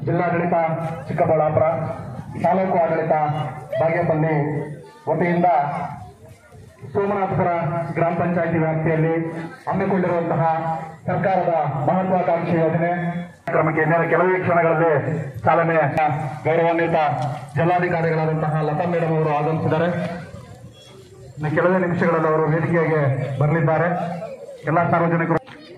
ಜಿಲ್ಲಾಡಳಿತ ಚಿಕ್ಕಬಳ್ಳಾಪುರ ತಾಲೂಕು ಆಡಳಿತ ಬಾಗೇಪಲ್ಲಿ ವತಿಯಿಂದ ಸೋಮನಾಥಪುರ ಗ್ರಾಮ ಪಂಚಾಯಿತಿ ವ್ಯಾಪ್ತಿಯಲ್ಲಿ ಹಮ್ಮಿಕೊಂಡಿರುವಂತಹ ಸರ್ಕಾರದ ಮಹತ್ವಾಕಾಂಕ್ಷಿ ಯೋಜನೆ ಕ್ರಮಕ್ಕೆ ಇನ್ನೇನು ಕೆಲವೇ ಕ್ಷಣಗಳಲ್ಲಿ ಚಾಲನೆ ಗೌರವಾನ್ವಿತ ಜಿಲ್ಲಾಧಿಕಾರಿಗಳಾದಂತಹ ಲತಾ ಮೇಡಮ್ ಅವರು ಆಗಮಿಸಿದ್ದಾರೆ ಇನ್ನು ಕೆಲವೇ ನಿಮಿಷಗಳಲ್ಲಿ ಅವರು ವೇದಿಕೆಗೆ ಬರಲಿದ್ದಾರೆ ಎಲ್ಲ ಸಾರ್ವಜನಿಕರು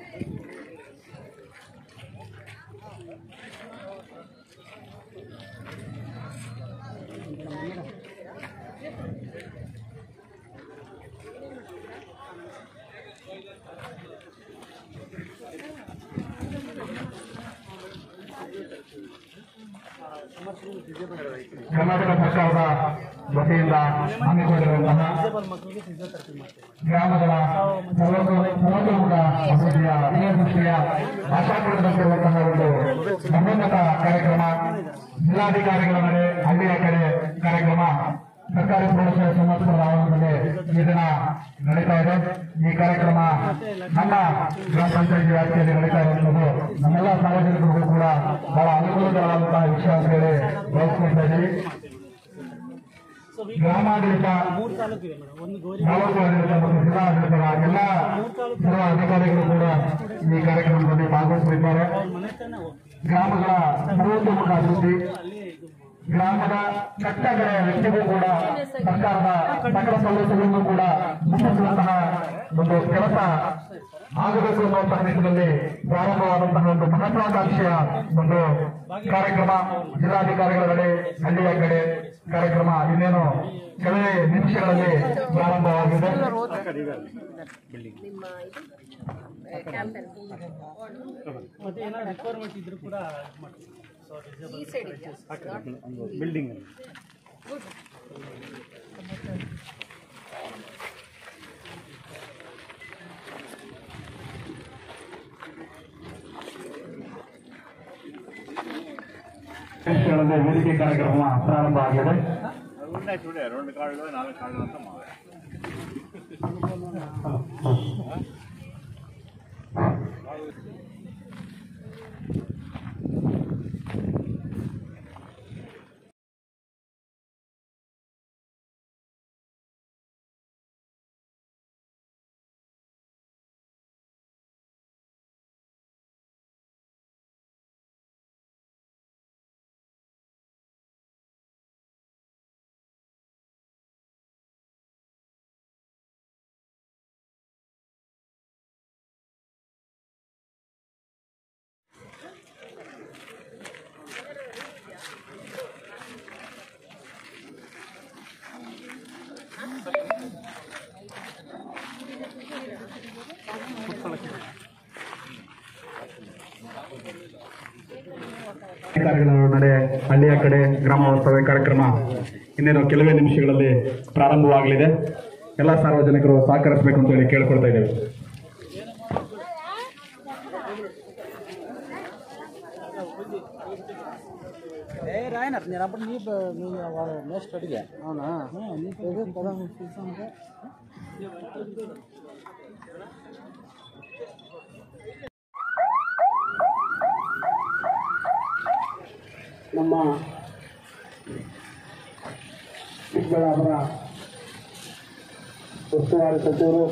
ಕರ್ನಾಟಕ ಸರ್ಕಾರದ ವತಿಯಿಂದ ಹಮ್ಮಿಕೊಂಡಿರುವಂತಹ ಗ್ರಾಮಗಳ ಸರ್ವತೋ- ಸರ್ವತೋಮುಖ ಅಭಿವೃದ್ಧಿಯ ದೃಷ್ಟಿಯ ಆಶಾಪೂರ್ಣದಂತಿರುವಂತಹ ಒಂದು ಮಹೋನ್ನತ ಕಾರ್ಯಕ್ರಮ ಜಿಲ್ಲಾಧಿಕಾರಿಗಳ ನಡೆ ಹಳ್ಳಿಯ ಕಡೆ ಕಾರ್ಯಕ್ರಮ ಸರ್ಕಾರಿ ಪ್ರೌಢಶಾಲೆ ಸಂವತ್ಸರದ ಆವರಣದಲ್ಲಿ ಈ ದಿನ ನಡೀತಾ ಇದೆ ಈ ಕಾರ್ಯಕ್ರಮ ನಮ್ಮ ಗ್ರಾಮ ಪಂಚಾಯತಿ ವ್ಯಾಪ್ತಿಯಲ್ಲಿ ನಡೀತಾ ಇರುವಂತದ್ದು ನಮ್ಮೆಲ್ಲ ಸಾರ್ವಜನಿಕರಿಗೂ ಕೂಡ ಬಹಳ ಅನುಕೂಲಕರವಾದಂತಹ ವಿಷಯ ಅಂತ ಹೇಳಿ ಭಾವಿಸ್ಕೊಳ್ತಾ ಇದ್ದೀವಿ ಗ್ರಾಮಾಡಳಿತ ಮೂರು ತಾಲೂಕು ಇದೆ ಮೇಡಮ್ ಒಂದು ಗೌರಿ ತಾಲೂಕು ಆಡಳಿತ ಮತ್ತು ಜಿಲ್ಲಾ ಆಡಳಿತದ ಎಲ್ಲ ಸರ್ವ ಅಧಿಕಾರಿಗಳು ಕೂಡ ಈ ಕಾರ್ಯಕ್ರಮದಲ್ಲಿ ಭಾಗವಹಿಸಲಿದ್ದಾರೆ ಮನೆ ಹತ್ರನೇ ಹೋಗ್ತೀವಿ ಗ್ರಾಮಗಳ ಸರ್ವತೋಮುಖ ಅಭಿವೃದ್ಧಿ ಅಲ್ಲಿ ಇದು ಗ್ರಾಮದ ಕಟ್ಟಗಳ ವ್ಯಕ್ತಿಗೂ ಕೂಡ ಸರ್ಕಾರದ ಸಕಲ ಸೌಲಭ್ಯಗಳನ್ನು ಕೂಡ ಮುಟ್ಟಿಸುವಂತಹ ಒಂದು ಕೆಲಸ ಆಗಬೇಕು ಅನ್ನುವಂತಹ ನಿಟ್ಟಿನಲ್ಲಿ ಪ್ರಾರಂಭವಾದಂತಹ ಒಂದು ಮಹತ್ವಾಕಾಂಕ್ಷೆಯ ಒಂದು ಕಾರ್ಯಕ್ರಮ ಜಿಲ್ಲಾಧಿಕಾರಿಗಳ ಕಡೆ ಹಳ್ಳಿಯ ಕಡೆ ಕಾರ್ಯಕ್ರಮ ಇನ್ನೇನು ಕೆಲವೇ ನಿಮಿಷಗಳಲ್ಲಿ ಪ್ರಾರಂಭವಾಗಿದೆ ಮತ್ತೆ ಏನಾದ್ರು ರಿಕ್ವೈರ್ಮೆಂಟ್ ಇದ್ರು ಕೂಡ ಇದು ಮಾಡ್ತೀವಿ ಸೊ ಡಿಸೇಬಲ್ ಬಿಲ್ಡಿಂಗ್ ನಿಮಿಷಗಳಲ್ಲಿ ವೇದಿಕೆ ಕಾರ್ಯಕ್ರಮ ಪ್ರಾರಂಭ ಆಗಿದೆ రెండు కాళ్ళు నాలుగు కాళ్ళు అంతా మావే ಕಾರ್ಯಗಳ ನಡೆ ಹಳ್ಳಿಯ ಕಡೆ ಗ್ರಾಮ ವಾಸ್ತವ್ಯ ಕಾರ್ಯಕ್ರಮ ಇನ್ನೇನು ಕೆಲವೇ ನಿಮಿಷಗಳಲ್ಲಿ ಪ್ರಾರಂಭವಾಗಲಿದೆ ಎಲ್ಲ ಸಾರ್ವಜನಿಕರು ಸಹಕರಿಸಬೇಕು ಅಂತ ಹೇಳಿ ಕೇಳ್ಕೊಳ್ತಾ ಇದ್ದೇವೆ ఏ రాయనర్ నేను అప్పుడు నీ నీ నెక్స్ట్ అడిగా అవునా నీకు కదా చూసాను ನಮ್ಮ ಚಿಕ್ಕಬಳ್ಳಾಪುರ ಉಸ್ತುವಾರಿ ಸಚಿವರು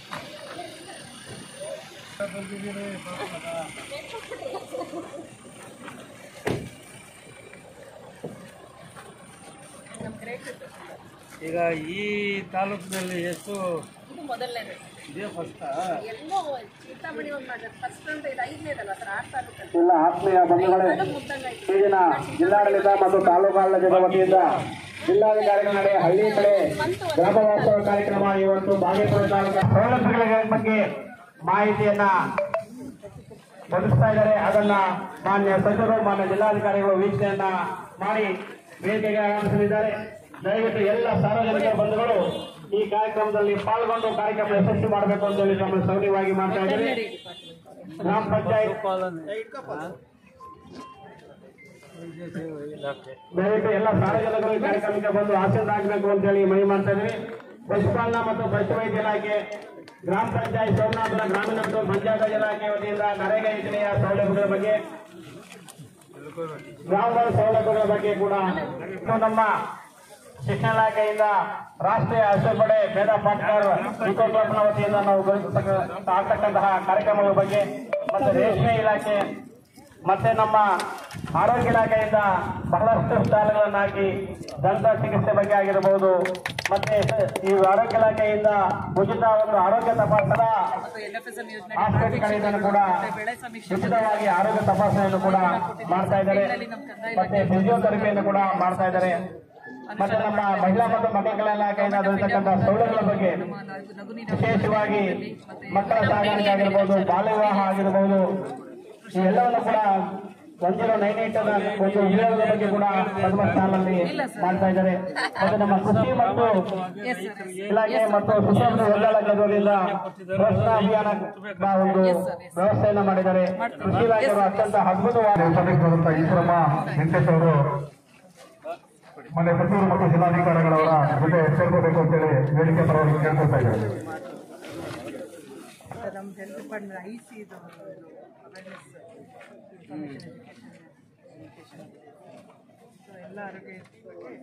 ಈಗ ಈ ತಾಲೂಕಿನಲ್ಲಿ ಎಷ್ಟು ಇದು ಮೊದಲನೇದು ಇದೇ ಫಸ್ಟ್ ಎಲ್ಲೋ ಚಿಂತಾಮಣಿ ಒಂದು ಮಾಡಿದ್ರೆ ಫಸ್ಟ್ ಅಂತ ಇದು ಐದನೇದಲ್ಲ ಸರ್ ಆರು ತಾಲೂಕಲ್ಲಿ ಎಲ್ಲ ಆತ್ಮೀಯ ಬಂಧುಗಳೇ ಅದು ಮುದ್ದಂಗಾಯ್ತು ಈ ದಿನ ಜಿಲ್ಲಾಡಳಿತ ಮತ್ತು ತಾಲೂಕು ಆಡಳಿತದ ವತಿಯಿಂದ ಜಿಲ್ಲಾಧಿಕಾರಿಗಳ ನಡೆ ಹಳ್ಳಿ ಕಡೆ ಗ್ರಾಮ ವಾಸ್ತವ ಕಾರ್ಯಕ್ರಮ ಇವತ್ತು ಬಾಗೇಪುರ ತಾಲೂಕು ಸೌಲಭ್ಯಗಳ ಬಗ್ಗೆ ಮಾಹಿತಿಯನ್ನ ಒದಗಿಸ್ತಾ ಇದ್ದಾರೆ ಅದನ್ನ ಮಾನ್ಯ ಸಚಿವರು ಮಾನ್ಯ ಜಿಲ್ಲಾಧಿಕಾರಿಗಳು ವೀಕ್ಷಣೆಯನ್ನ ಮಾಡಿ ವೇದಿಕೆಗೆ ಆಗಮಿಸಲಿದ್ದಾರೆ ದಯವಿಟ್ಟು ಎಲ್ಲ ಸಾರ್ವಜನಿಕ ಬಂಧುಗಳು ಈ ಕಾರ್ಯಕ್ರಮದಲ್ಲಿ ಪಾಲ್ಗೊಂಡು ಕಾರ್ಯಕ್ರಮ ಯಶಸ್ವಿ ಮಾಡಬೇಕು ಅಂತ ಹೇಳಿ ನಮ್ಮ ಸೌರ್ಯವಾಗಿ ಮಾಡ್ತಾ ಇದ್ದೀವಿ ಗ್ರಾಮ ಪಂಚಾಯತ್ ದಯವಿಟ್ಟು ಎಲ್ಲ ಸಾರ್ವಜನಿಕರು ಈ ಕಾರ್ಯಕ್ರಮಕ್ಕೆ ಬಂದು ಆಸಕ್ತ ಆಗಬೇಕು ಅಂತ ಹೇಳಿ ಮನವಿ ಮಾಡ್ತಾ ಇದ್ದೀವಿ ಪಶುಪಾಲನಾ ಮತ್ತು ಪಶುವೈದ್ಯ ಇಲಾಖೆ ಗ್ರಾಮ ಪಂಚಾಯತ್ ಸೋಮನಾಥಪುರ ಗ್ರಾಮೀಣ ಮತ್ತು ಪಂಚಾಯತ್ ಇಲಾಖೆ ವತಿಯಿಂದ ನರೇಗಾ ಯೋಜನೆಯ ಸೌಲಭ್ಯಗಳ ಬಗ್ಗೆ ಗ್ರಾಮಗಳ ಸೌಲಭ್ಯಗಳ ಬಗ್ಗೆ ಕೂಡ ಇನ್ನು ನಮ್ಮ ಶಿಕ್ಷಣ ಇಲಾಖೆಯಿಂದ ರಾಷ್ಟ್ರೀಯ ಹಸಿರುಪಡೆ ಭೇದ ಪಾಟ್ಕರ್ ಇಕೋ ಕ್ಲಬ್ನ ವತಿಯಿಂದ ನಾವು ಗಮನಿಸತಕ್ಕ ಆಗ್ತಕ್ಕಂತಹ ಕಾರ್ಯಕ್ರಮಗಳ ಬಗ್ಗೆ ಮತ್ತೆ ರೇಷ್ಮೆ ಇಲಾಖೆ ಮತ್ತೆ ನಮ್ಮ ಆರೋಗ್ಯ ಇಲಾಖೆಯಿಂದ ಬಹಳಷ್ಟು ಸ್ಟಾಲ್ಗಳನ್ನು ಹಾಕಿ ದಂತ ಚಿಕಿತ್ಸೆ ಬಗ್ಗೆ ಆಗಿರಬಹುದು ಮತ್ತೆ ಈ ಆರೋಗ್ಯ ಇಲಾಖೆಯಿಂದ ಉಚಿತ ಒಂದು ಆರೋಗ್ಯ ತಪಾಸಣಾ ಹಾಸ್ಪಿಟಲ್ಗಳಿಂದ ಕೂಡ ಉಚಿತವಾಗಿ ಆರೋಗ್ಯ ತಪಾಸಣೆಯನ್ನು ಕೂಡ ಮಾಡ್ತಾ ಇದ್ದಾರೆ ಮತ್ತೆ ಫಿಸಿಯೋಥೆರಪಿಯನ್ನು ಕೂಡ ಮಾಡ್ತಾ ಇದ್ದಾರೆ ಮತ್ತೆ ನಮ್ಮ ಮಹಿಳಾ ಮತ್ತು ಮಕ್ಕಳ ಇಲಾಖೆಯಿಂದ ದೊರೆತಕ್ಕಂಥ ಸೌಲಭ್ಯಗಳ ಬಗ್ಗೆ ವಿಶೇಷವಾಗಿ ಮಕ್ಕಳ ಸಾಗಾಣಿಕೆ ಆಗಿರ್ಬೋದು ಬಾಲ್ಯ ವಿವಾಹ ಆಗಿರ್ಬೋದು ಇವೆಲ್ಲವನ್ನು ಕೂಡ ಒನ್ ಜೀರೋ ನೈನ್ ಏಟ್ ಒಂದು ವಿಭಾಗದ ಬಗ್ಗೆ ಕೂಡ ಪ್ರಥಮ ಸ್ಥಾನದಲ್ಲಿ ಮಾಡ್ತಾ ಇದ್ದಾರೆ ಮತ್ತೆ ನಮ್ಮ ಕೃಷಿ ಮತ್ತು ಇಲಾಖೆ ಮತ್ತು ಸುಸಂಸ್ಕೃತ ಇಲಾಖೆ ಅವರಿಂದ ಪ್ರೋತ್ಸಾಹ ಅಭಿಯಾನ ಒಂದು ವ್ಯವಸ್ಥೆಯನ್ನ ಮಾಡಿದ್ದಾರೆ ಕೃಷಿ ಇಲಾಖೆಯವರು ಅತ್ಯಂತ ಅದ್ಭುತವಾದ ಸದಸ್ಯರಾದಂತಹ ಈಶ್ವರಮ್ಮ ವೆಂಕಟೇಶ್ ಅವರು ಮೊನ್ನೆ ಪುತ್ತೂರು ಮತ್ತು ಜಿಲ್ಲಾಧಿಕಾರಿಗಳವರ ಜೊತೆ ಸೇರ್ಕೋಬೇಕು ಅಂತೇಳಿ ವೇದಿಕೆ ಪರವಾಗಿ ಕೇಳ್ಕೊಳ್ತಾ ಇದ್ದಾರೆ ನಮ್ಮ ಹೆಲ್ತ್ ಡಿಪಾರ್ಟ್ಮೆಂಟ್ ಐ ಸಿ ಇದು ಅವೇರ್ನೆಸ್ ಇನ್ಫಾರ್ಮೇಷನ್ ಎಜುಕೇಷನ್ ಸೊ ಎಲ್ಲ ಆರೋಗ್ಯ ಬಗ್ಗೆ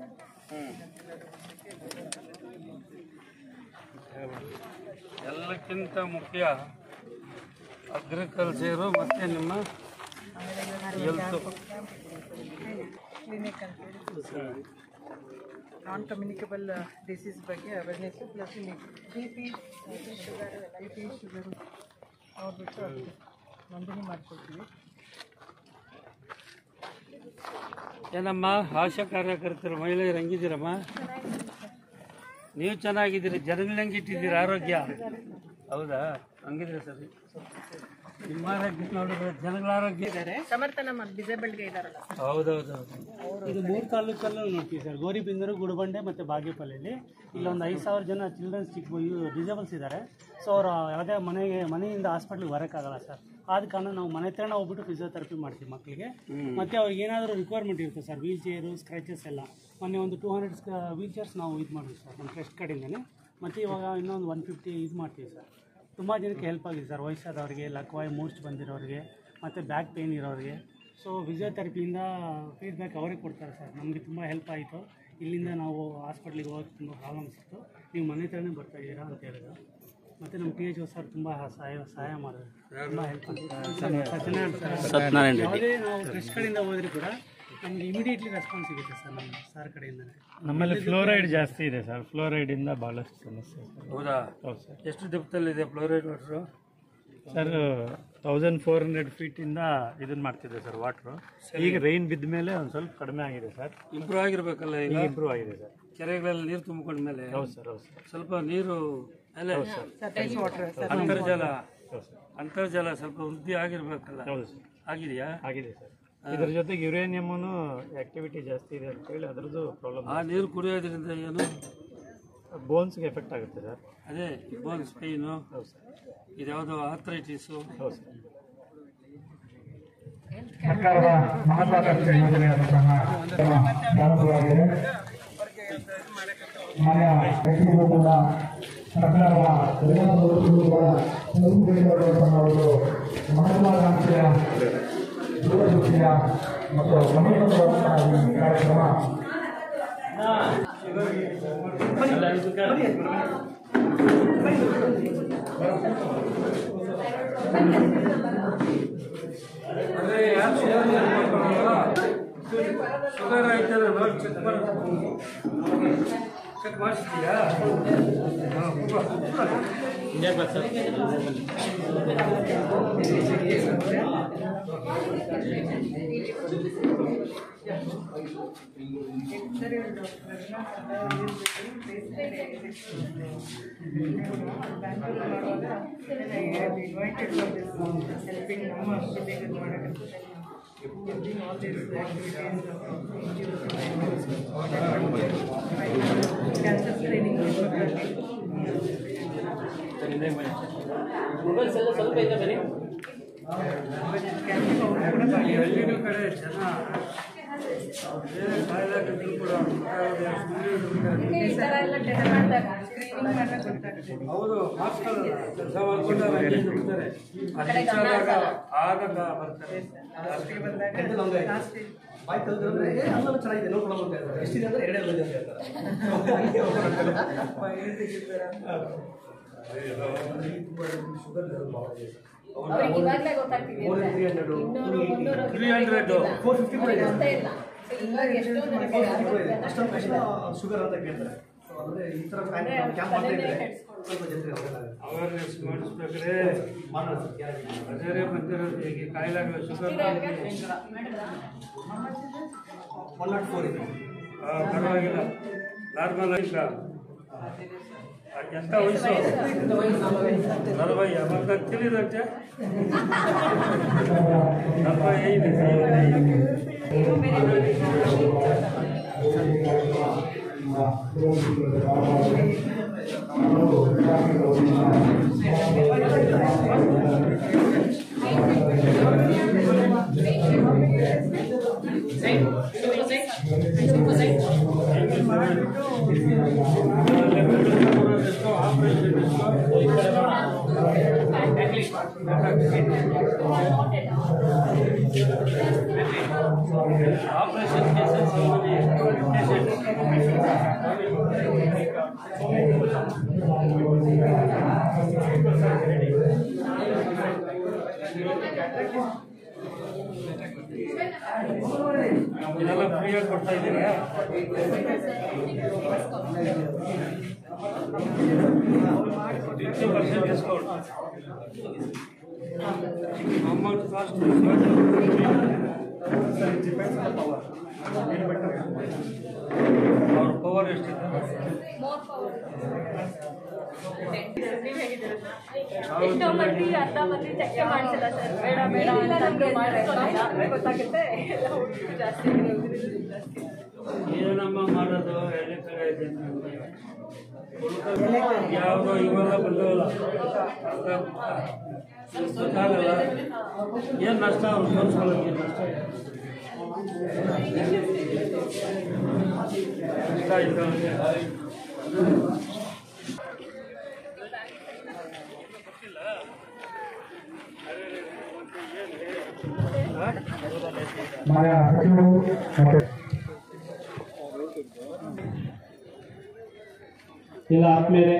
ಎಲ್ಲಕ್ಕಿಂತ ಮುಖ್ಯ ಅಗ್ರಿಕಲ್ಚರು ಮತ್ತು ನಿಮ್ಮ ಹೆಲ್ತು ಕ್ಲಿನಿಕ್ ಅಂತ ಹೇಳಿ ನಾನ್ ಕಮ್ಯುನಿಕಬಲ್ ಡಿಸೀಸ್ ಬಗ್ಗೆ awareness plus B P sugar B P sugar ನೋಡ್ಬಿಟ್ಟು ಅದಕ್ಕೆ ನೋಂದಣಿ ಮಾಡ್ಕೊಳ್ತೀವಿ ಏನಮ್ಮ ಆಶಾ ಕಾರ್ಯಕರ್ತರು ಮಹಿಳೆಯರು ಹೆಂಗಿದ್ದೀರಮ್ಮ ನೀವು ಚೆನ್ನಾಗಿದ್ದೀರಿ ಜನಗಳ ಹೆಂಗಿಟ್ಟಿದ್ದೀರಿ ಆರೋಗ್ಯ ಹೌದಾ ಹಂಗಿದ್ರೆ ಸರಿ ನಿಮ್ಮ ಆರೋಗ್ಯ ನೋಡಿದ್ರೆ ಜನಗಳ ಆರೋಗ್ಯ ಇದ್ದಾರೆ ಸಮರ್ಥ ನಮ್ಮ ಡಿಸೇಬಲ್ಡ್ಗೆ ಇದಾರಲ್ಲ ಹೌದೌದು ಇದು ಮೂರು ತಾಲೂಕಲ್ಲೂ ನೋಡ್ತೀವಿ ಸರ್ ಗೋರಿಬಿಂದರು ಗುಡಬಂಡೆ ಮತ್ತು ಬಾಗೇಪಲ್ಲಿಯಲ್ಲಿ ಇಲ್ಲೊಂದು ಐದು ಸಾವಿರ ಜನ ಚಿಲ್ಡ್ರನ್ಸ್ ಚಿಕ್ಕ ಡಿಸೇಬಲ್ಸ್ ಇದ್ದಾರೆ ಸೊ ಅವರು ಯಾವುದೇ ಮನೆಗೆ ಮನೆಯಿಂದ ಹಾಸ್ಪಿಟ್ಲಿಗೆ ಬರೋಕ್ಕಾಗಲ್ಲ ಸರ್ ಆದ ಕಾರಣ ನಾವು ಮನೆ ಹತ್ರನೇ ಹೋಗ್ಬಿಟ್ಟು ಫಿಸಿಯೋಥೆರಪಿ ಮಾಡ್ತೀವಿ ಮಕ್ಕಳಿಗೆ ಮತ್ತು ಅವ್ರಿಗೆ ಏನಾದರೂ ರಿಕ್ವೈರ್ಮೆಂಟ್ ಇರುತ್ತೆ ಸರ್ ವೀಲ್ ಚೇರು ಸ್ಕ್ರ್ಯಾಚಸ್ ಎಲ್ಲ ಮೊನ್ನೆ ಒಂದು ಟೂ ಹಂಡ್ರೆಡ್ ವೀಲ್ ಚೇರ್ಸ್ ನಾವು ಇದು ಮಾಡಿದ್ವಿ ಸರ್ ನಮ್ಮ ಟ್ರಸ್ಟ್ ಕಡೆಯಿಂದನೇ ಮತ್ತು ಇವಾಗ ಇನ್ನೊಂದು ಒನ್ ಫಿಫ್ಟಿ ಇದು ಮಾಡ್ತೀವಿ ಸರ್ ತುಂಬ ಜನಕ್ಕೆ ಹೆಲ್ಪ್ ಆಗಿದೆ ಸರ್ ವಯಸ್ಸಾದವ್ರಿಗೆ ಲಕ್ವಾಯ್ ಮೂರ್ಚ್ ಬಂದಿರೋರಿಗೆ ಮತ್ತು ಬ್ಯಾಕ್ ಪೇಯ್ನ್ ಇರೋರಿಗೆ ಸೊ ಫಿಸಿಯೋಥೆರಪಿಯಿಂದ ಫೀಡ್ಬ್ಯಾಕ್ ಅವರೇ ಕೊಡ್ತಾರೆ ಸರ್ ನಮಗೆ ತುಂಬ ಹೆಲ್ಪ್ ಆಯಿತು ಇಲ್ಲಿಂದ ನಾವು ಹಾಸ್ಪಿಟ್ಲಿಗೆ ಹೋಗೋಕ್ಕೆ ತುಂಬ ಪ್ರಾಬ್ಲಮ್ಸ್ ಇತ್ತು ನೀವು ಮನೆ ಹತ್ರನೇ ಬರ್ತಾ ಇದ್ದೀರಾ ಅಂತ ಹೇಳಿದ್ರು ಮತ್ತು ನಮ್ಮ ಪಿ ಎಚ್ ಒ ಸರ್ ತುಂಬ ಸಹಾಯ ಸಹಾಯ ಮಾಡಿದ್ರು ತುಂಬ ಹೆಲ್ಪ್ ಸತ್ಯನಾರಾಯಣ ಯಾವುದೇ ನಾವು ಟ್ರಸ್ಟ್ ಕಡೆಯಿಂದ ಹೋದ್ರೆ ಕೂಡ ನಮಗೆ ಇಮಿಡಿಯೇಟ್ಲಿ ರೆಸ್ಪಾನ್ಸ್ ಸಿಗುತ್ತೆ ಸರ್ ನಮ್ಮ ಸರ್ ಕಡೆಯಿಂದನೇ ನಮ್ಮಲ್ಲಿ ಫ್ಲೋರೈಡ್ ಜಾಸ್ತಿ ಇದೆ ಸರ್ ಫ್ಲೋರೈಡ್ ಇಂದ ಬಹಳಷ್ಟು ಸಮಸ್ಯೆ ಇದೆ. ಹೌದಾ ಹೌದು ಸರ್ ಎಷ್ಟು ದೆಪ್ತಲ್ಲಿದೆ fluoride water sir thousand four hundred feet ಇಂದ ಇದನ್ನ ಮಾಡ್ತಿದೆ ಸರ್ ವಾಟ್ರು ಈಗ ರೈನ್ ಬಿದ್ದ ಮೇಲೆ ಒಂದು ಸ್ವಲ್ಪ ಕಡಿಮೆ ಆಗಿದೆ ಸರ್ ಇಂಪ್ರೂವ್ ಆಗಿರ್ಬೇಕಲ್ಲ ಈಗ ಈಗ ಇಂಪ್ರೂವ್ ಆಗಿದೆ ಸರ್ ಕೆರೆಗಳಲ್ಲಿ ನೀರು ತುಂಬಿಕೊಂಡ್ಮೇಲೆ ಹೌದು ಸರ್ ಹೌದು ಸರ್ ಸ್ವಲ್ಪ ನೀರು ಅಲ್ಲೇ ವಾಟರ್ ಅಂತರ್ಜಲ ಹೌದು ಸರ್ ಅಂತರ್ಜಲ ಸ್ವಲ್ಪ ವೃದ್ಧಿ ಆಗಿರ್ಬೇಕಲ್ಲ ಹೌದು ಸರ್ ಆಗಿದೆಯಾ ಆಗಿದೆ ಸರ್ ಇದ್ರ ಜೊತೆಗೆ ಯುರೇನಿಯಮ್ಮನು ಆಕ್ಟಿವಿಟಿ ಜಾಸ್ತಿ ಇದೆ ಅಂತ ಹೇಳಿ ಅದರದ್ದು ಪ್ರಾಬ್ಲಮ್ ಆ ನೀರು ಕುಡಿಯೋದ್ರಿಂದ ಏನು ಬೋನ್ಸ್ಗೆ ಎಫೆಕ್ಟ್ ಆಗುತ್ತೆ ಸರ್ ಅದೇ ಬೋನ್ಸ್ ಪೇಯ್ನು ಹೌದು ಸರ್ ಇದ್ಯಾವುದೋ ಆರ್ಥರೈಟಿಸು ಹೌದು ಸರ್ ಸರ್ಕಾರದ ಮಹತ್ವಾಕಾಂಕ್ಷೆ ಯೋಜನೆಯಾದಂತಹ ಪ್ರಾರಂಭವಾಗಿದೆ ಮಾನ್ಯ ವ್ಯಕ್ತಿಗಳು ಕೂಡ ಸರ್ಕಾರದ ಎಲ್ಲ ಸದಸ್ಯರು ಕೂಡ ತೆಗೆದುಕೊಂಡಿರುವಂತಹ ಒಂದು ಮಹತ್ವಾಕಾಂಕ್ಷೆಯ ದೂರದೃಷ್ಟಿಯ ಮತ್ತು ಗಮನಿಸುವಂತಹ ಈ ಕಾರ್ಯಕ್ರಮ ಶುಗರ್ ಆಯ್ತಲ್ಲ ನೋಡಿ ಚೆಕ್ ಮಾಡ ಚೆಕ್ ಮಾಡಿಸ್ತೀಯಾ ಹೆಲ್ಪಿಂಗ್ ನಮ್ಮ ಜಿಲ್ಲೆಗೆ ಮಾಡೋಕ್ಕೆ all these activities cancer screening ಈ ಹಳ್ಳಿಗಳ ಕಡೆ ಜನ ಬೇರೆ ಕಾಯಿಲೆ ಆಗಿದ್ರು ಕೂಡ ಹಿಂಗೆ ಈ ಥರ ಎಲ್ಲ ಟೆಸ್ಟ್ ಮಾಡಿದಾಗ ಸ್ಕ್ರೀನಿಂಗ್ ಮಾಡಿದಾಗ ಗೊತ್ತಾಗುತ್ತೆ ಅವರು ಮಾಡ್ತಾರಲ್ಲ ಕೆಲಸ ಮಾಡ್ಕೊಂಡು ಅವ್ರು ಹಂಗೆ ದುಡ್ತಾರೆ ಅದು ಹೆಚ್ಚಾದಾಗ ಆಗ ಬರ್ತಾರೆ ಲಾಸ್ಟಿಗೆ ಬಂದಾಗ ಲಾಸ್ಟ್ ಬಾಯ್ ತೆಗೆದ್ರೆ ಏ ಅಲ್ಲ ಚೆನ್ನಾಗಿದೆ ನೋಡ್ಕೊಳ್ಳೋ ಅಂತ ಹೇಳ್ತಾರೆ ಎಷ್ಟಿದೆ ಅಂದ್ರೆ ಎರಡೇ ಬಂದಿದೆ ಅಂತ ಹೇಳ್ತಾರೆ ಹಂಗೆ ಹೋಗ್ತಾರೆ. ಶುಗರ್ ಲೆವೆಲ್ ಭಾಳ ಇದೆ. ಅವ್ರಿಗೆ ಇವಾಗಲೇ ಗೊತ್ತಾಗ್ತಿದೆ More than 300, ಇನ್ನೂರು ಮುನ್ನೂರು 300. 450 ಕೂಡ ಇದೆ. ಗೊತ್ತೇ ಇಲ್ಲ ಇವಾಗ ಎಷ್ಟೋ ಜನಕ್ಕೆ ಅಷ್ಟೊಂದು ಕಷ್ಟ ಶುಗರ್ ಅಂತ ಕೇಳ್ತಾರೆ So ಅಂದ್ರೆ ಈ ತರ ಕ್ಯಾಂಪ್ ಮಾಡ್ತಾ ಇದ್ರೆ ಸ್ವಲ್ಪ ಜನರಿಗೆ ಅನುಕೂಲ ಆಗುತ್ತೆ. ಅವೇರ್ನೆಸ್ ಮಾಡಿಸ್ಬೇಕಾದ್ರೆ ಮಾಡೋಣ ಸರ್, ಗ್ಯಾರಂಟಿ. ಅದೇ ಬಂದಿರೋದು ಈಗ ಕಾಯಿಲೆಗಳು ಶುಗರ್ ಒನ್ ನಾಟ್ ಫೋರ್ ಇದೆ ಪರವಾಗಿಲ್ಲ ನಾರ್ಮಲ್ ಈಗ ಎಂತ ವಯಸ್ಸು ನಲವೈ ಮತ್ತೆ ತಿಳಿದಂತೆ ನಲವೈ ಐದು ಆಪರೇಷನ್ ಕೇಸಸ್ ಇದೆಲ್ಲ ಫ್ರೀಯಾಗಿ ಕೊಡ್ತಾ ಇದ್ದೀರಾ fifty percent discount amount cost ಅವ್ರ ಪವರ್ ಎಷ್ಟಿದೆ ಮೋರ್ ಪವರ್ ಎಷ್ಟೋ ಮಂದಿ ಅರ್ಧ ಮಂದಿ ಚೆಕ್ ಮಾಡಿಸಿಲ್ಲ ಸರ್ ಬೇಡ ಬೇಡ ಅಂತಂದ್ರು ಮಾಡಿಸ್ಕೊಂಡಿಲ್ಲ ಗೊತ್ತಾಗುತ್ತೆ ಎಲ್ಲ ಹುಡುಗರು ಜಾಸ್ತಿ ಹುಡುಗರು ಜಾಸ್ತಿ ಏನಮ್ಮ ಮಾಡೋದು ಎಳ್ಳೆ ಕಡೆ ಇದೆ ನಮ್ಗೆ. ಯಾವುದೋ ಇವೆಲ್ಲ ಬಂದವಲ್ಲ ಅರ್ಧ ಗೊತ್ತಾಗಲ್ಲ ಏನು ನಷ್ಟ ಅವ್ರು ತೋರಿಸ್ಕೊಳ್ಳೋಕೆ ನಷ್ಟ ನಷ್ಟ ಆಯ್ತು ಅವ್ರಿಗೆ. ಮಾನ್ಯ ಸಚಿವರು ಮತ್ತು ಎಲ್ಲ ಆದ್ಮೇಲೆ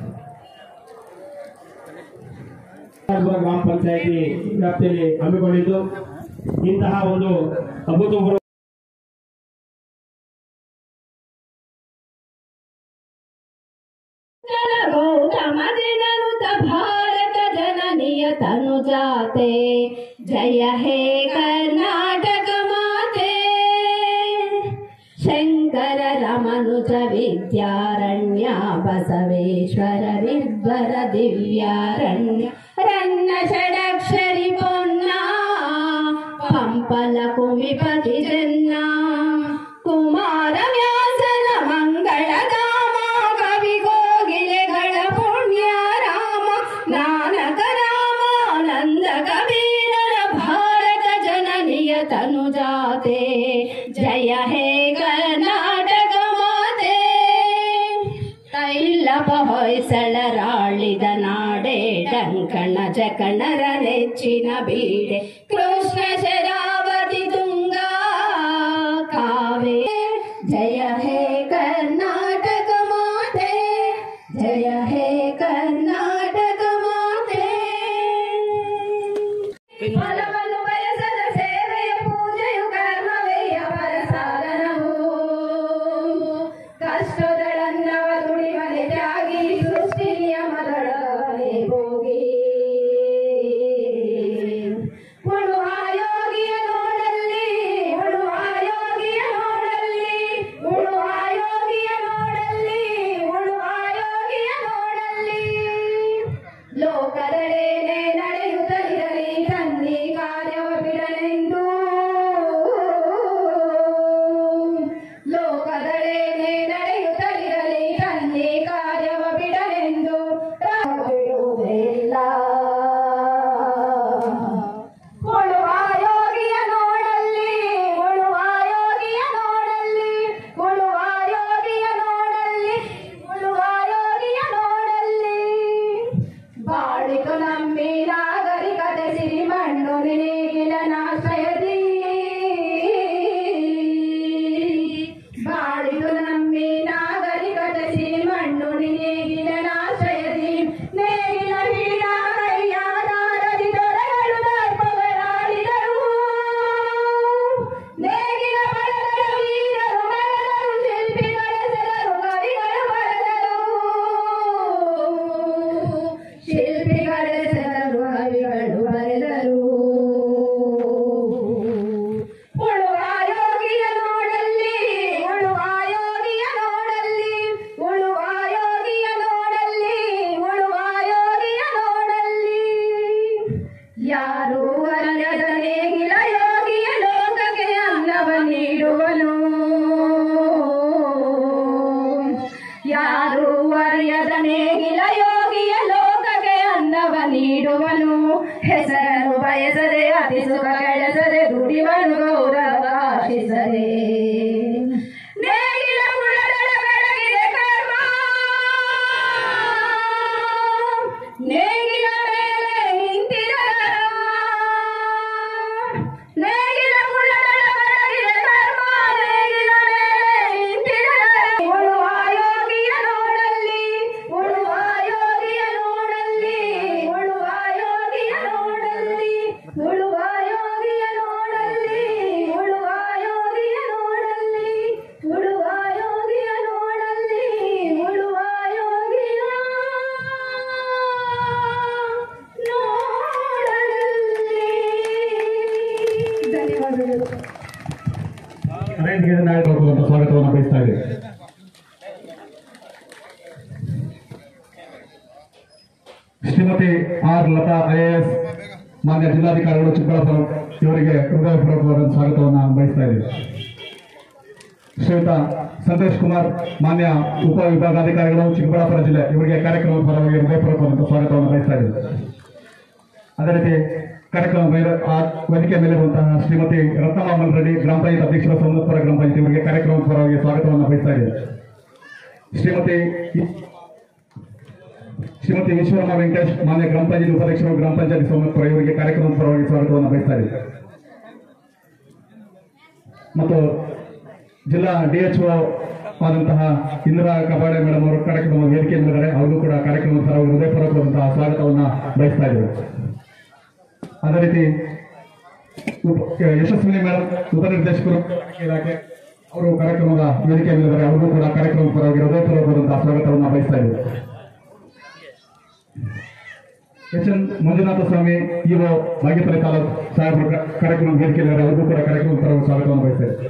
ಗ್ರಾಮ ಪಂಚಾಯತಿ ವ್ಯಾಪ್ತಿಯಲ್ಲಿ ಹಮ್ಮಿಕೊಂಡಿದ್ದು ಇಂತಹ ಒಂದು ಅಭೂತಪೂರ್ವ ಗೌತಮದಿನನುತ ಭಾರತ ಜನನಿಯ ತನುಜಾತೆ ಜಯ ಹೇ ಕರ್ನಾಟಕ ಮಾತೆ ಶಂಕರ ರಮನುಜ ವಿದ್ಯಾರಣ್ಯ ಬಸವೇಶ್ವರ ನಿರ್ಭರ ದಿವ್ಯಾರಣ್ಯ ರನ್ನ ಷಡಕ್ಷರಿ ಪೊನ್ನ ಪಂಪಲ ಕುಮಿಪತಿ ಜನ್ನ ಕುಮಾರ ವ್ಯಾಸನ ಮಂಗಳಧಾಮ ಕವಿ ಕೋಗಿಲೆಗಳ ಪುಣ್ಯ ರಾಮ ನಾನಕ ರಾಮಾನಂದ ಕಬೀರರ ಭಾರತ ಜನನಿಯ ತನುಜಾತೆ ಜಯ ಹೇ ಕರ್ನಾಟಕ ಮಾತೆ ತೈಲಪ ಹೊಯ್ಸಳರಾಳಿದ ನಾಡೆ ಡಂಕಣ ಜಕಣರ ನೆಚ್ಚಿನ ಬೀಡೆ ಕೃಷ್ಣ ಶರಾವತಿ ತುಂಗಾ ಕಾವೇ ಜಯ ಹೇ ಕರ್ನಾಟಕ ಮಾತೆ ಜಯ ಹೇ ಕರ್ನಾಟಕ ಮಾತೆ ಫಲವನ್ನು ಬಯಸದ ಸೇವೆಯ ಪೂಜೆಯು ಕರ್ಮವೆಯ ಪರಸಾಧನವು ಕಷ್ಟದಳನ್ನವ ತುಳಿಮನೆ ತ್ಯಾಗಿ ಸೃಷ್ಟಿ ನಿಯಮದೊಳಗನೆ ಹೋಗಿ ಉಳುವ ಶಿವನು ಗೌರವಕಾಶಿಸದೆ ನೇಗಿಲ ಕುಳದಳ ಬೆಳಗಿದೆ ಕರ್ಮ ನೇಗಿಲ ಮೇಲೆ ನಿಂತಿರ ನೇಗಿಲ ಕುಳದಳ ಬೆಳಗಿದೆ ಕರ್ಮ ನೇಗಿಲ ಮೇಲೆ ನಿಂತಿರ ಉಳುವ ಯೋಗಿಯ ನೋಡಲ್ಲಿ ಉಳುವ ಯೋಗಿಯ ನೋಡಲ್ಲಿ ಉಳುವ ಯೋಗಿಯ ನೋಡಲ್ಲಿ ಉಳುವ ಯೋಗಿಯ ನೋಡಲ್ಲಿ ಉಳುವ ಯೋಗಿಯ ನೋಡಲ್ಲಿ ಉಳುವ ಯೋಗಿಯ ನೋಡಲ್ಲಿ ಉಳುವ ಯೋಗಿಯ ನೋಡಲ್ಲಿ ಧನ್ಯವಾದಗಳು ವೇದಿಕೆಗೆ ನಾಯಕರು ಅಂತ ಸ್ವಾಗತವನ್ನು ಬಯಸ್ತಾ ಇದೆ ಶ್ರೀಮತಿ ಆರ್ ಲತಾ ಐಎಎಸ್ ಮಾನ್ಯ ಜಿಲ್ಲಾಧಿಕಾರಿಗಳು ಚಿಕ್ಕಬಳ್ಳಾಪುರ ಇವರಿಗೆ ಹೃದಯಪೂರ್ವಕವಾದ ಸ್ವಾಗತವನ್ನು ಬಯಸ್ತಾ ಇದ್ದೇವೆ ಶ್ರೀಯುತ ಸಂತೋಷ್ ಕುಮಾರ್ ಮಾನ್ಯ ಉಪ ವಿಭಾಗಾಧಿಕಾರಿಗಳು ಚಿಕ್ಕಬಳ್ಳಾಪುರ ಜಿಲ್ಲೆ ಇವರಿಗೆ ಕಾರ್ಯಕ್ರಮದ ಪರವಾಗಿ ಹೃದಯಪೂರ್ವಕವಾದಂತಹ ಸ್ವಾಗತವನ್ನು ಬಯಸ್ತಾ ಇದ್ದೇವೆ ಅದೇ ರೀತಿ ಕಾರ್ಯಕ್ರಮ ಬೈರ- ಆ ವೇದಿಕೆ ಮೇಲಿರುವಂತಹ ಶ್ರೀಮತಿ ರತ್ನಮಾಮಲ್ ರೆಡ್ಡಿ ಗ್ರಾಮ ಪಂಚಾಯತ್ ಅಧ್ಯಕ್ಷರ ಸೋಮಪುರ ಗ್ರಾಮ ಪಂಚಾಯತ್ ಇವರಿಗೆ ಕಾರ್ಯಕ್ರಮದ ಪರವಾಗಿ ಸ್ವಾಗತವನ್ನು ಬಯಸ್ತಾ ಇದ್ದೇವೆ ಶ್ರೀಮತಿ ಶ್ರೀಮತಿ ವಿಶ್ವರಮ್ಮ ವೆಂಕಟೇಶ್ ಮಾನ್ಯ ಗ್ರಾಮ ಪಂಚಾಯತ್ ಉಪಾಧ್ಯಕ್ಷರು ಗ್ರಾಮ ಪಂಚಾಯತ್ ಸೋಮಪುರ ಇವರಿಗೆ ಕಾರ್ಯಕ್ರಮದ ಪರವಾಗಿ ಸ್ವಾಗತವನ್ನು ಬಯಸ್ತಾ ಇದ್ದೇವೆ ಮತ್ತು ಜಿಲ್ಲಾ ಡಿಎಚ್ಒ ಆದಂತಹ ಇಂದಿರಾ ಕಬಾಡೆ ಮೇಡಮ್ ಅವರು ಕಾರ್ಯಕ್ರಮ ವೇದಿಕೆಯಲ್ಲಿದ್ದಾರೆ ಅವ್ರಿಗೂ ಕೂಡ ಕಾರ್ಯಕ್ರಮದ ಪರವಾಗಿ ಹೃದಯಪೂರ್ವಕವಾದಂತಹ ಸ್ವಾಗತವನ್ನ ಬಯಸ್ತಾ ಇದ್ದೇವೆ ಅದೇ ರೀತಿ ಉಪ- ಯಶಸ್ವಿನಿ ಮೇಡಮ್ ಉಪನಿರ್ದೇಶಕರು ಇಲಾಖೆ ಅವರು ಕಾರ್ಯಕ್ರಮದ ವೇದಿಕೆಯಲ್ಲಿದ್ದಾರೆ ಅವ್ರಿಗೂ ಕೂಡ ಕಾರ್ಯಕ್ರಮದ ಪರವಾಗಿ ಹೃದಯಪೂರ್ವಕವಾದಂತಹ ಸ್ವಾಗತವನ್ನ ಬಯಸ್ತಾ ಇದ್ದೇವೆ H N Manjunatha Swamy EO Bagepalli taluk ಸಾಹೇಬರು ಕ- ಕಾರ್ಯಕ್ರಮ ವೇದಿಕೆಯಲ್ಲಿದ್ದಾರೆ ಅವ್ರಿಗೂ ಕೂಡ ಕಾರ್ಯಕ್ರಮದ ಪರವಾಗಿ ಸ್ವಾಗತವನ್ನು ಬಯಸ್ತಾ ಇದ್ದೇವೆ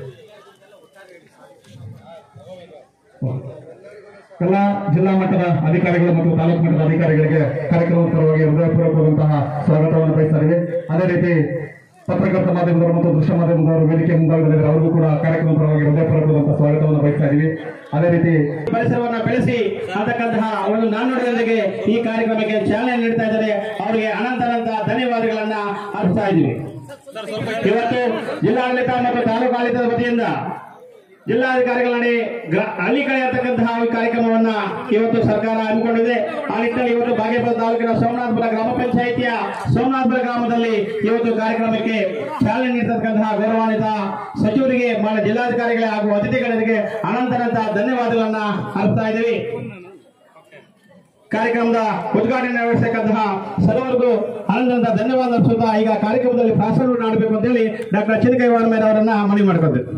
ಎಲ್ಲ ಜಿಲ್ಲಾ ಮಟ್ಟದ ಅಧಿಕಾರಿಗಳು ಮತ್ತು ತಾಲೂಕು ಮಟ್ಟದ ಅಧಿಕಾರಿಗಳಿಗೆ ಕಾರ್ಯಕ್ರಮದ ಪರವಾಗಿ ಹೃದಯಪೂರ್ವಕವಾದಂತಹ ಸ್ವಾಗತವನ್ನು ಬಯಸ್ತಾ ಇದ್ದೀವಿ ಅದೇ ರೀತಿ ಪತ್ರಕರ್ತ ಮಾಧ್ಯಮದವರು ಮತ್ತು ದೃಶ್ಯ ಮಾಧ್ಯಮದವರು ವೇದಿಕೆ ಮುಂಭಾಗದಲ್ಲಿದ್ದಾರೆ ಅವರಿಗೂ ಕೂಡ ಕಾರ್ಯಕ್ರಮದ ಪರವಾಗಿ ಹೃದಯಪೂರ್ವಕವಾದಂತಹ ಸ್ವಾಗತವನ್ನು ಬಯಸ್ತಾ ಇದ್ದೀವಿ ಅದೇ ರೀತಿ ಪರಿಸರವನ್ನ ಬೆಳೆಸಿ ಅಂತಕ್ಕಂತಹ ಒಂದು ನಾಣ್ಣುಡಿಯೊಂದಿಗೆ ಈ ಕಾರ್ಯಕ್ರಮಕ್ಕೆ ಚಾಲನೆ ನೀಡ್ತಾ ಇದ್ದಾರೆ ಅವರಿಗೆ ಅನಂತನಂತ ಧನ್ಯವಾದಗಳನ್ನ ಅರ್ಪಿಸ್ತಾ ಇದ್ದೀವಿ ಇವತ್ತು ಜಿಲ್ಲಾಡಳಿತ ಮತ್ತು ತಾಲೂಕು ಆಡಳಿತದ ವತಿಯಿಂದ ಜಿಲ್ಲಾಧಿಕಾರಿಗಳ ನಡೆ ಗ್ರಾ- ಹಳ್ಳಿ ಕಡೆ ಅಂತಕ್ಕಂತಹ ಈ ಕಾರ್ಯಕ್ರಮವನ್ನ ಇವತ್ತು ಸರ್ಕಾರ ಹಮ್ಮಿಕೊಂಡಿದೆ ಆ ನಿಟ್ಟಿನಲ್ಲಿ ಇವತ್ತು ಬಾಗೇಪುರ ತಾಲೂಕಿನ ಸೋಮನಾಥಪುರ ಗ್ರಾಮ ಪಂಚಾಯಿತಿಯ ಸೋಮನಾಥಪುರ ಗ್ರಾಮದಲ್ಲಿ ಇವತ್ತು ಕಾರ್ಯಕ್ರಮಕ್ಕೆ ಚಾಲನೆ ನೀಡತಕ್ಕಂತಹ ಗೌರವಾನ್ವಿತ ಸಚಿವರಿಗೆ ಮಾನ್ಯ ಜಿಲ್ಲಾಧಿಕಾರಿಗಳೇ ಹಾಗೂ ಅತಿಥಿಗಳಿಗೆ ಅನಂತನಂತ ಧನ್ಯವಾದಗಳನ್ನ ಅರ್ಪಿಸ್ತಾ ಇದ್ದೀವಿ ಕಾರ್ಯಕ್ರಮದ ಉದ್ಘಾಟನೆ ನೆರವೇರಿಸತಕ್ಕಂತಹ ಸರ್ವರಿಗೂ ಅನಂತನಂತ ಧನ್ಯವಾದ ಅರ್ಪಿಸುತ್ತಾ ಈಗ ಕಾರ್ಯಕ್ರಮದಲ್ಲಿ ಪ್ರಾಸ್ತಾವ ಮಾಡಬೇಕು ಅಂತ ಹೇಳಿ ಡಾಕ್ಟರ್ ಚಿನ್ನಕೈವಾರ ಮೇಲೆ ಅವರನ್ನ ಮನವಿ ಮಾಡ್ಕೊಳ್ತೇವೆ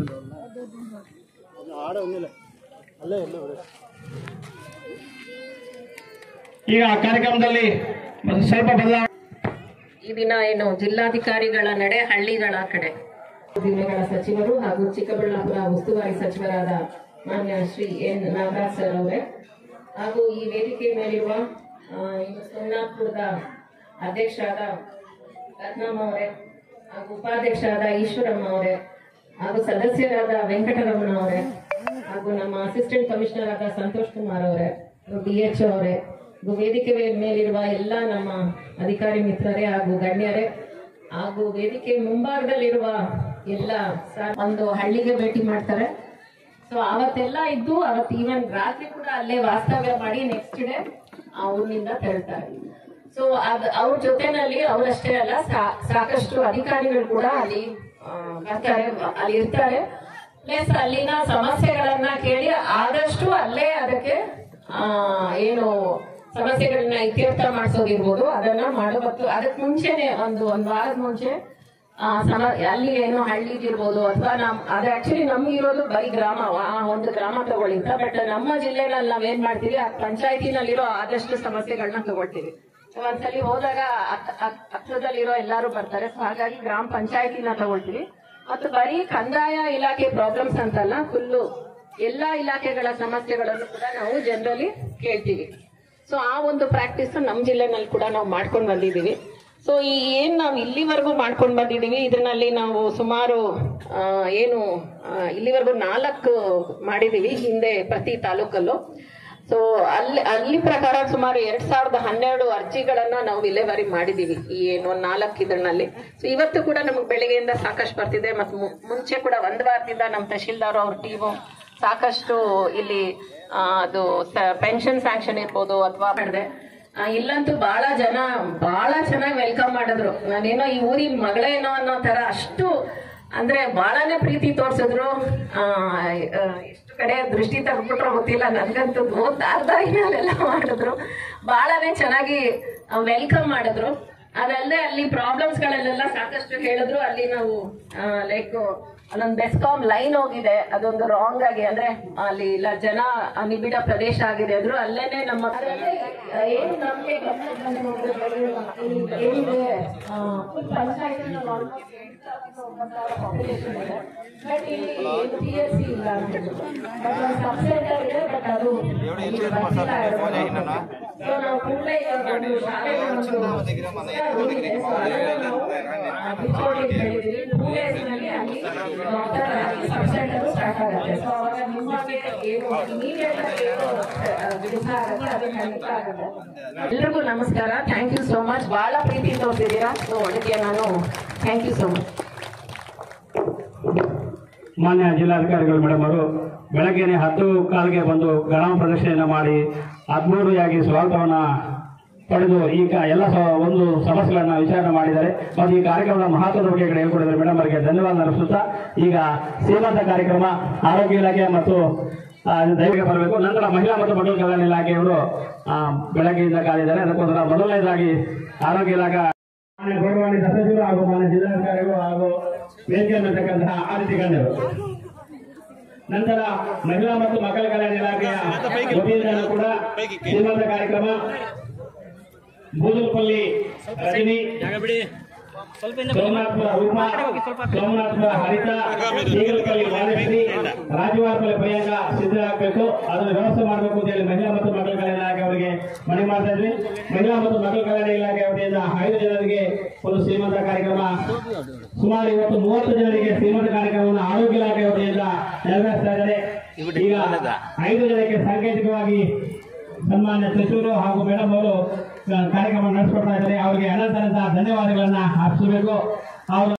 ಈಗ ಕಾರ್ಯಕ್ರಮದಲ್ಲಿ ಒಂದು ಸ್ವಲ್ಪ ಬದಲಾವಣೆ ಈ ದಿನ ಏನು ಜಿಲ್ಲಾಧಿಕಾರಿಗಳ ನಡೆ ಹಳ್ಳಿಗಳ ಕಡೆ ಜಿಲ್ಲೆಗಳ ಸಚಿವರು ಹಾಗೂ ಚಿಕ್ಕಬಳ್ಳಾಪುರ ಉಸ್ತುವಾರಿ ಸಚಿವರಾದ ಮಾನ್ಯ ಶ್ರೀ ಎನ್ ನಾಗರಾಜ್ ಸರ್ ಅವರೇ ಹಾಗೂ ಈ ವೇದಿಕೆ ಮೇಲಿರುವ ಆ, ಇನ್ನು ಸೋಮನಾಥ್ಪುರದ ಅಧ್ಯಕ್ಷರಾದ ರತ್ನಮ್ಮ ಅವರೇ ಹಾಗೂ ಉಪಾಧ್ಯಕ್ಷರಾದ ಈಶ್ವರಮ್ಮ ಅವರೇ ಹಾಗೂ ಸದಸ್ಯರಾದ ವೆಂಕಟರಮಣ ಅವರೇ ಹಾಗೂ ನಮ್ಮ ಅಸಿಸ್ಟೆಂಟ್ ಕಮಿಷನರ್ ಆದ ಸಂತೋಷ್ ಕುಮಾರ್ ಅವರೇ ಡಿ ಎಚ್ ಅವರೇ ಹಾಗೂ ವೇದಿಕೆ ಮೇಲಿರುವ ಎಲ್ಲ ನಮ್ಮ ಅಧಿಕಾರಿ ಮಿತ್ರರೇ ಹಾಗೂ ಗಣ್ಯರೇ ಹಾಗೂ ವೇದಿಕೆ ಮುಂಭಾಗದಲ್ಲಿರುವ ಎಲ್ಲ ಸ- ಒಂದು ಹಳ್ಳಿಗೆ ಭೇಟಿ ಮಾಡ್ತಾರೆ ಸೊ ಅವತ್ತೆಲ್ಲ ಇದ್ದು ಅವತ್ತು ಈವನ್ ರಾತ್ರಿ ಕೂಡ ಅಲ್ಲೇ ವಾಸ್ತವ್ಯ ಮಾಡಿ ನೆಕ್ಸ್ಟ್ ಡೇ ಆ ಊರಿನಿಂದ ತೆರಳ್ತಾರೆ ಸೊ ಅದ್ ಅವ್ರ ಜೊತೆನಲ್ಲಿ ಅವರಷ್ಟೇ ಅಲ್ಲ ಸಾ- ಸಾಕಷ್ಟು ಅಧಿಕಾರಿಗಳು ಕೂಡ ಅಲ್ಲಿ ಆ, ಬರ್ತಾರೆ ಅಲ್ಲಿ ಇರ್ತಾರೆ ಪ್ಲಸ್ ಅಲ್ಲಿನ ಸಮಸ್ಯೆಗಳನ್ನ ಕೇಳಿ ಆದಷ್ಟು ಅಲ್ಲೇ ಅದಕ್ಕೆ ಆ, ಏನು ಸಮಸ್ಯೆಗಳನ್ನ ಇತ್ಯರ್ಥ ಮಾಡಿಸೋದಿರ್ಬೋದು ಅದನ್ನ ಮಾಡಬೇಕು ಅದಕ್ಕೆ ಮುಂಚೆನೆ ಒಂದು ಒಂದ್ ವಾರದ ಮುಂಚೆ ಆ, ಸಮ ಅಲ್ಲಿ ಏನೋ ಹಳ್ಳಿದಿರ್ಬೋದು ಅಥವಾ ನಮ್ ಅದು ಆಕ್ಚುಲಿ ನಮ್ಗೆ ಇರೋದು ಬರೀ ಗ್ರಾಮ ಆ ಒಂದು ಗ್ರಾಮ ತಗೊಳ್ಳಿಂತ ಬಟ್ ನಮ್ಮ ಜಿಲ್ಲೆನಲ್ಲಿ ನಾವೇನ್ ಮಾಡ್ತೀವಿ ಆ ಪಂಚಾಯತಿನಲ್ಲಿರೋ ಆದಷ್ಟು ಸಮಸ್ಯೆಗಳನ್ನ ತಗೊಳ್ತೀವಿ So ಒಂದ್ಸಲಿ ಹೋದಾಗ ಹತ್- ಹತ್- ಹತ್ರದಲ್ಲಿರೋ ಎಲ್ಲಾರು ಬರ್ತಾರೆ ಸೊ ಹಾಗಾಗಿ ಗ್ರಾಮ ಪಂಚಾಯತಿನ ತಗೊಳ್ತೀವಿ ಮತ್ತು ಬರೀ ಕಂದಾಯ ಇಲಾಖೆ ಪ್ರಾಬ್ಲಮ್ಸ್ ಅಂತಲ್ಲ ಫುಲ್ಲು ಎಲ್ಲಾ ಇಲಾಖೆಗಳ ಸಮಸ್ಯೆಗಳನ್ನು ಕೂಡ ನಾವು ಜನರಲಿ ಕೇಳ್ತೀವಿ ಸೊ ಆ ಒಂದು ಪ್ರಾಕ್ಟೀಸ್ ನಮ್ಮ ಜಿಲ್ಲೆನಲ್ಲಿ ಕೂಡ ನಾವು ಮಾಡ್ಕೊಂಡು ಬಂದಿದ್ದೀವಿ ಸೊ ಈ ಏನ್ ನಾವು ಇಲ್ಲಿವರೆಗೂ ಮಾಡ್ಕೊಂಡು ಬಂದಿದ್ದೀವಿ ಇದರಲ್ಲಿ ನಾವು ಸುಮಾರು ಆ, ಏನು ಆ, ಇಲ್ಲಿವರೆಗೂ ನಾಲ್ಕು ಮಾಡಿದ್ದೀವಿ ಹಿಂದೆ ಪ್ರತಿ ತಾಲೂಕಲ್ಲೂ ಸೊ ಅಲ್ಲಿ ಅಲ್ಲಿ ಪ್ರಕಾರ ಸುಮಾರು ಎರಡ್ ಸಾವಿರದ ಹನ್ನೆರಡು ಅರ್ಜಿಗಳನ್ನ ನಾವು ವಿಲೇವಾರಿ ಮಾಡಿದೀವಿ ಈ ಏನು ಒಂದ್ ನಾಲ್ಕು ಇದರಲ್ಲಿ ಸೊ ಇವತ್ತು ಕೂಡ ನಮಗೆ ಬೆಳಗ್ಗೆಯಿಂದ ಸಾಕಷ್ಟು ಬರ್ತಿದೆ ಮತ್ತು ಮುಂಚೆ ಕೂಡ ಒಂದ್ ವಾರದಿಂದ ನಮ್ಮ ತಹಶೀಲ್ದಾರ್ ಅವ್ರ ಟೀಮು ಸಾಕಷ್ಟು ಇಲ್ಲಿ ಆ, ಅದು ಪೆನ್ಷನ್ ಸ್ಯಾಂಕ್ಷನ್ ಇರ್ಬೋದು ಅಥವಾ ಮಾಡಿದೆ ಆ, ಇಲ್ಲಂತೂ ಬಹಳ ಜನ ಬಹಳ ಚೆನ್ನಾಗಿ ವೆಲ್ಕಮ್ ಮಾಡಿದ್ರು ನಾನೇನೋ ಈ ಊರಿನ ಮಗಳೇನೋ ಅನ್ನೋ ತರ ಅಷ್ಟು ಅಂದ್ರೆ ಬಹಳನೇ ಪ್ರೀತಿ ತೋರ್ಸಿದ್ರು ಆ, ಆ, ಎಷ್ಟು ಕಡೆ ದೃಷ್ಟಿ ತೆಗೆದ್ಬಿಟ್ರೋ ಗೊತ್ತಿಲ್ಲ ನನ್ಗಂತೂ ದಾರ್ದಾರಿನಲ್ಲೆಲ್ಲ ಮಾಡಿದ್ರು ಬಹಳನೇ ಚೆನ್ನಾಗಿ ವೆಲ್ಕಮ್ ಮಾಡಿದ್ರು ಅದಲ್ಲದೆ ಅಲ್ಲಿ ಪ್ರಾಬ್ಲಮ್ಸ್ ಗಳಲ್ಲೆಲ್ಲ ಸಾಕಷ್ಟು ಹೇಳಿದ್ರು ಅಲ್ಲಿ ನಾವು ಲೈಕ್ ಅಲ್ಲೊಂದು ಬೆಸ್ಕಾಮ್ ಲೈನ್ ಹೋಗಿದೆ ಅದೊಂದು ರಾಂಗ್ ಆಗಿ ಅಂದ್ರೆ ಅಲ್ಲಿ ಇಲ್ಲ ಜನ ನಿಬಿಡ ಪ್ರದೇಶ ಆಗಿದೆ ಅಂದ್ರು ಅಲ್ಲೇನೆ ನಮ್ಮ ಅದರಲ್ಲಿ, ಆ, ಏನು ನಮ್ಗೆ ಗಮನಕ್ಕೆ ಬಂದಿರೋದು ಏನಿದೆ ಆ, ಪಂಚಾಯತ್ನಲ್ಲಿ almost ಎಂಟು ಸಾವಿರದ ಒಂಬತ್ತು ಸಾವಿರ population ಇದೆ. But ಇಲ್ಲಿ ಏನು PSC ಇಲ್ಲ ಅಂದ್ಬಿಟ್ಟು. But ಒಂದು sub center ಇದೆ, but ಅದು ಇಲ್ಲಿ ಬರ್ತಿಲ್ಲ ಇರೋದು. So ನಾವು ಕೂಡಲೇ ಇವಾಗ ಒಂದು ಶಾಲೆಗೆ ಒಂದು ಪುಸ್ತಕ ಹೋಗಿದೆ. So ಅದನ್ನ ನಾವು, ಆ, ಬಿಚ್ಚೋಡಿ ಅಂತ ಹೇಳಿದ್ವಿ. Two days ನಲ್ಲಿ ಅಲ್ಲಿ doctor ಆಗಿ sub center start ಆಗುತ್ತೆ. So ಅವಾಗ ನಿಮಗೆ ಏನು immediate ಆಗಿ ಏನು, ಆ, ಕೆಲಸ ಆಗುತ್ತೆ ಅದು ಖಂಡಿತ ಆಗುತ್ತೆ. ಎಲ್ರಿಗೂ ನಮಸ್ಕಾರ ಥ್ಯಾಂಕ್ ಯು ಸೋ ಮಚ್ ಬಹಳ ಪ್ರೀತಿ ತೋರಿಸಿದ್ದೀರಾ ಸೊ ಅದಕ್ಕೆ ನಾನು ಥ್ಯಾಂಕ್ ಯು ಸೋ ಮಚ್ ಮಾನ್ಯ ಜಿಲ್ಲಾಧಿಕಾರಿಗಳು ಮೇಡಮ್ ಅವರು ಬೆಳಗ್ಗೆನೆ ಹತ್ತು ಕಾಲಿಗೆ ಬಂದು ಗಣಮ ಪ್ರದರ್ಶನ ಮಾಡಿ ಹದಿಮೂರುಯಾಗಿ ಸ್ವಾಗತವನ್ನ ಪಡೆದು ಈಗ ಎಲ್ಲ ಸ- ಒಂದು ಸಮಸ್ಯೆಗಳನ್ನ ವಿಚಾರಣೆ ಮಾಡಿದ್ದಾರೆ ಮತ್ತು ಈ ಕಾರ್ಯಕ್ರಮದ ಮಹತ್ವದ ಬಗ್ಗೆ ಈ ಕಡೆ ಹೇಳ್ಕೊಡಿದ್ದಾರೆ ಮೇಡಮ್ ಅವರಿಗೆ ಧನ್ಯವಾದ ಅರ್ಪಿಸುತ್ತಾ ಈಗ ಸೀಮಂತ ಕಾರ್ಯಕ್ರಮ ಆರೋಗ್ಯ ಇಲಾಖೆ ಮತ್ತು ಆ, ದೈವಿಕ ಬರಬೇಕು ನಂತರ ಮಹಿಳಾ ಮತ್ತು ಮಕ್ಕಳ ಕಲ್ಯಾಣ ಇಲಾಖೆಯವರು ಆ, ಬೆಳಗ್ಗೆಯಿಂದ ಕಾದಿದ್ದಾರೆ ಅದಕ್ಕೋಸ್ಕರ ಮೊದಲನೇದಾಗಿ ಆರೋಗ್ಯ ಇಲಾಖೆ ಮಾನ್ಯ ಗೌರವಾನ್ವಿತ ಸಚಿವರು ಹಾಗೂ ಮಾನ್ಯ ಜಿಲ್ಲಾಧಿಕಾರಿಗಳು ಹಾಗೂ ವೇದಿಕೆಯಲ್ಲಿರ್ತಕ್ಕಂತಹ ಆದಿತ್ಯ ಗಣ್ಯರು ನಂತರ ಮಹಿಳಾ ಮತ್ತು ಮಕ್ಕಳ ಕಲ್ಯಾಣ ಇಲಾಖೆಯ ವತಿಯಿಂದ ಕೂಡ ಶ್ರೀಮಂತ ಕಾರ್ಯಕ್ರಮ ಬೂದಲ್ಪಲ್ಲಿ ರಜನಿ ಸೋಮನಾಥ್ಪುರ ರೂಪಾ ಸೋಮನಾಥ್ಪುರ ಹರಿತಾ ಈಗಲಕಲ್ಲಿ ವಾಣಶ್ರೀ ರಾಜವಾರಪಲ್ಲಿ ಪ್ರಿಯಾಂಕ ಸಿದ್ಧರಾಗಬೇಕು ಅದನ್ನು ವ್ಯವಸ್ಥೆ ಮಾಡಬೇಕು ಅಂತ ಹೇಳಿ ಮಹಿಳಾ ಮತ್ತು ಮಕ್ಕಳ ಕಲ್ಯಾಣ ಇಲಾಖೆ ಅವರಿಗೆ ಮನವಿ ಮಾಡ್ತಾ ಇದ್ವಿ ಮಹಿಳಾ ಮತ್ತು ಮಕ್ಕಳ ಕಲ್ಯಾಣ ಇಲಾಖೆ ವತಿಯಿಂದ ಐದು ಜನರಿಗೆ ಒಂದು ಶ್ರೀಮಂತ ಕಾರ್ಯಕ್ರಮ ಸುಮಾರು ಇವತ್ತು ಮೂವತ್ತು ಜನರಿಗೆ ಶ್ರೀಮಂತ ಕಾರ್ಯಕ್ರಮವನ್ನು ಆರೋಗ್ಯ ಇಲಾಖೆ ವತಿಯಿಂದ ನೆರವೇರಿಸ್ತಾ ಇದ್ದಾರೆ ಈಗ ಐದು ಜನಕ್ಕೆ ಸಾಂಕೇತಿಕವಾಗಿ ಸನ್ಮಾನ್ಯ ಸಚಿವರು ಹಾಗೂ ಮೇಡಮ್ ಅವರು ಕಾರ್ಯಕ್ರಮ ನಡೆಸ್ಕೊಡ್ತಾ ಇದ್ದಾರೆ ಅವರಿಗೆ ಅನಂತ ಅನಂತ ಧನ್ಯವಾದಗಳನ್ನ ಅರ್ಪಿಸಬೇಕು ಅವರು